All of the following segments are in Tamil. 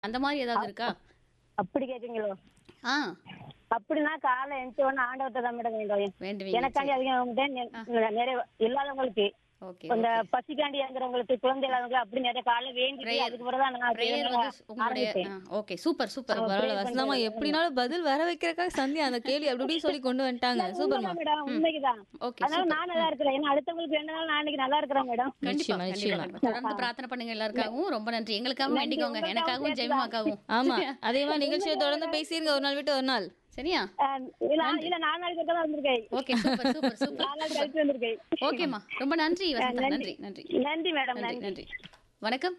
அந்த மாதிரி ஏதாவது இருக்கா அப்படி கேட்குறீங்களோ ஆ அப்படின்னா காலை எந்த ஒன்று ஆண்டவத்தை தான் மேடம் வேண்டும் வேண்டுவீங்க எனக்காண்டி அதிகம் நிறைய இல்லாதவங்களுக்கு ஓகே இந்த பசிக்காண்டி இறங்குறவங்களுக்கு குழந்தை இல்லாதவங்களுக்கு அப்படி நிறைய காலை வேண்டி Prayer. அதுக்கு பிறகு தான் நான் பிரேயர் செய்யணும் வந்து உங்களுடைய ஆரம்பிச்சேன். ஓகே சூப்பர் சூப்பர் பரவாயில்ல வசனமா எப்படினாலும் பதில் வர வைக்கிறக்காக சந்தியா அந்த கேள்வி அப்படி இப்படி சொல்லி கொண்டு வந்துட்டாங்க சூப்பர்மா உண்மைதான் மேடம் உண்மைக்குதான் ஓகே அதனால நான் நல்லா இருக்கிறேன் ஏன்னா அடுத்தவங்களுக்கு வேணாலும் நான் இன்னைக்கு நல்லா இருக்கிறேன் மேடம் கண்டிப்பா நிச்சயமா, கண்டிப்பா நிச்சயமா. தொடர்ந்து பிரார்த்தனை பண்ணுங்க எல்லாருக்காகவும் ரொம்ப நன்றி எங்களுக்காகவும் வேண்டிக்கோங்க எனக்காகவும் ஜெயமாக்காகவும் ஆமா அதே மாதிரி நிகழ்ச்சியை தொடர்ந்து பேசிருங்க ஒரு நாள் விட்டு ஒரு நாள் சரியா அஹ் இல்ல இல்ல நாலு நாளைக்கு தான் வந்திருக்கேன் ஓகே சூப்பர் சூப்பர் சூப்பர் நாலு நாள் கழிச்சு வந்திருக்கேன் ஓகேம்மா ரொம்ப நன்றி வசந்தா நன்றி நன்றி நன்றி மேடம் நன்றி நன்றி நன்றி வணக்கம்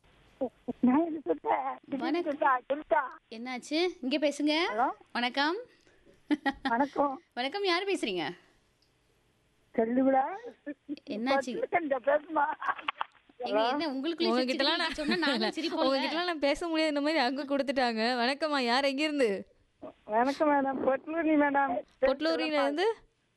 என்னாச்சு இங்க பேசுங்க வணக்கம் வணக்கம் வணக்கம் யார் பேசுறீங்க செல்லுவிடா என்னாச்சு இந்த பேசுமா எங்க என்ன உங்களுக்குள்ள உங்ககிட்டலாம் நான் சொன்னா நாங்களும் சிரிப்போம்ல உங்ககிட்டலாம் நான் பேச முடியாது இந்த மாதிரி அங்க கொடுத்துட்டாங்க வணக்கம்மா யார் எங்க இருந்து வணக்கம் மேடம் பொட்லூரி மேடம் பொட்லூரியில இருந்து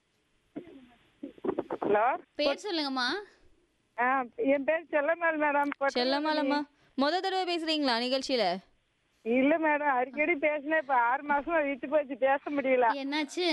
ஹலோ பேர் சொல்லுங்கம்மா ஆ என் பேர் செல்லம்மாள் மேடம் பொட்லூர். செல்லமாலம்மா முத தடவை பேசுறீங்களா நிகழ்ச்சியில இல்ல மேடம் அடிக்கடி பேசினேன் இப்ப ஆறு மாசமா விட்டு போச்சு பேச முடியல என்னாச்சு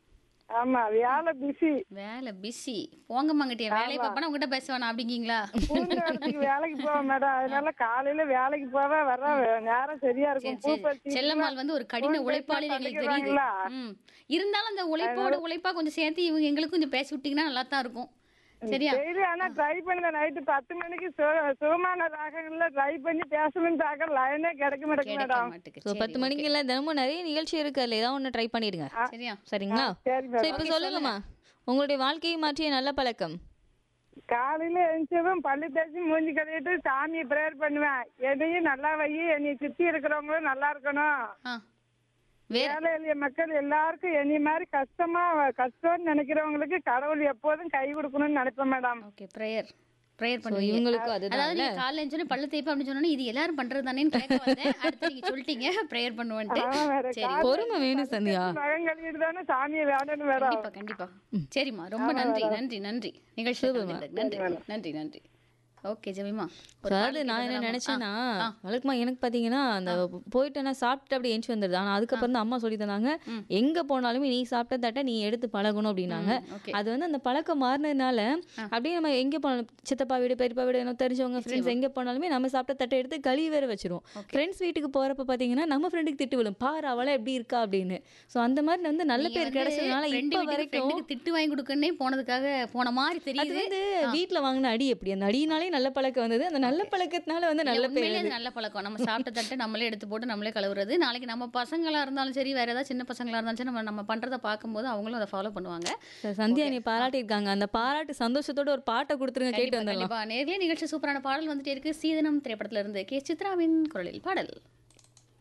ஆமா வேலை பிஸி வேலை பிஸி போங்க மங்கிட்டிய வேலையை பார்ப்பனா உங்ககிட்ட பேச வேணாம் அப்படிங்கீங்களா பூந்தோட்டத்துக்கு வேலைக்கு போவேன் மேடம் அதனால காலையில வேலைக்கு போவேன் வர நேரம் சரியா இருக்கும் பூ பறிச்சு செல்லம்மாள் வந்து ஒரு கடின உழைப்பாளி எங்களுக்கு தெரியுது பண்ணிக்கிறாங்களா? ம். இருந்தாலும் அந்த உழைப்போட உழைப்பா கொஞ்சம் சேர்த்து இவங்க எங்களுக்கும் கொஞ்சம் பேசி விட்டீங்கன்னா நல்லா தான் இருக்கும் சரியா சரி ஆனா ட்ரை பண்ணுங்க நைட்டு பத்து மணிக்கு சு- சுகமான ராகங்கள்ல ட்ரை பண்ணி பேசணும்னு பார்க்க லைனே கிடைக்க மாட்டேங்குது கிடைக்க மேடம் மாட்டுக்கு ஸோ பத்து மணிக்கு இல்ல தினமும் நிறைய நிகழ்ச்சி இருக்கு அதுல ஏதாவது ஒன்று ட்ரை பண்ணிடுங்க சரியா சரிங்களா சரி ஸோ மேடம் இப்போ சொல்லுங்கம்மா உங்களுடைய வாழ்க்கையை மாற்றிய நல்ல பழக்கம் காலையில எழுந்ததும் பல்லு தேய்ச்சி மூஞ்சி கழுவிட்டு சாமியை ப்ரேயர் பண்ணுவேன் என்னையும் நல்லா வை என்னைய சுத்தி இருக்கிறவங்களும் நல்லா இருக்கணும் ஆ வேற ஏழை எளிய மக்கள் எல்லாருக்கும் என்னைய மாதிரி கஷ்டமா கஷ்டம்னு நினைக்கிறவங்களுக்கு கடவுள் எப்போதும் கை கொடுக்கணும்னு நினைப்பேன் madam okay prayer prayer so பண்ணுவீங்க இவங்களுக்கும் அதுதான் அதாவது நீங்க காலைல எழுந்தோடனே பல்லு தேய்ப்பா அப்படின்னு சொன்னோன்னே இது எல்லாரும் பண்றது தானேன்னு கேட்க வந்தேன் அடுத்து நீங்க சொல்லிட்டீங்க ப்ரேயர் பண்ணுவேன்ட்டு ஆமா, வேற சரி பொறுமை வேணும் சந்தியா மகன் கழுவிட்டு தானே சாமியை வேணும்னு மேடம் கண்டிப்பா கண்டிப்பா சரிம்மா ரொம்ப நன்றி நன்றி நன்றி நிகழ்ச்சி நன்றி நன்றி நன்றி ஓகே ஜெமிமா ஒரு அதாவது பாடல் நான் என்ன கேட்டதாமா? நினைச்சேன்னா ஆ, ஆ. வழக்கமா எனக்கு பாத்தீங்கன்னா அந்த போயிட்டு நான் சாப்பிட்டு அப்படி எஞ்சி வந்துடுது ஆனா அதுக்கப்புறம் தான் அம்மா சொல்லி தந்தாங்க எங்க போனாலுமே நீ சாப்பிட்ட தட்டை நீ எடுத்து பழகணும் அப்படின்னாங்க ஓகே அது வந்து அந்த பழக்கம் மாறினதுனால அப்படியே நம்ம எங்க போனாலும் சித்தப்பா வீடு பெரியப்பா வீடு என்ன தெரிஞ்சவங்க ஃப்ரெண்ட்ஸ் எங்க போனாலுமே நம்ம சாப்பிட்ட தட்டை எடுத்து கழுவி வேற வச்சிருவோம் ஃப்ரெண்ட்ஸ் வீட்டுக்கு போறப்ப பாத்தீங்கன்னா நம்ம ஃப்ரெண்டுக்கு திட்டு விழும் பாரு அவளை எப்படி இருக்கா அப்படின்னு சோ அந்த மாதிரி வந்து நல்ல நீங்க பேர் வந்து கிடைச்சதுனால friend இப்ப வீட்டுக்கு வரைக்கும் friend க்கு திட்டு வாங்கி கொடுக்கன்னே போனதுக்காக போன மாதிரி அது தெரியுது வந்து வீட்ல வாங்கின அடி எப்படி அந்த அடியினாலே நல்ல பழக்கம் வந்தது அந்த நல்ல பழக்கத்தினால வந்து நல்ல இல்ல, பேர் உண்மையிலே அது நல்ல பழக்கம் நம்ம சாப்பிட்ட தட்டை நம்மளே எடுத்து போட்டு நம்மளே கழுவுறது நாளைக்கு நம்ம பசங்களா இருந்தாலும் சரி வேற ஏதாவது சின்ன பசங்களா இருந்தாலும் சரி நம்ம நம்ம பண்றதை பார்க்கும்போது அவங்களும் அதை ஃபாலோ பண்ணுவாங்க சரி, சந்தியா நீ பாராட்டியிருக்காங்க அந்த பாராட்டு சந்தோஷத்தோட ஒரு பாட்டை கொடுத்துருங்க கேட்டு கண்டிப்பா வந்துடலாம் கண்டிப்பா நேர்லயே நிகழ்ச்சி சூப்பரான பாடல் வந்துட்டே இருக்கு சீதனம் திரைப்படத்துல இருந்து கே சித்ராவின் குரலில் பாடல்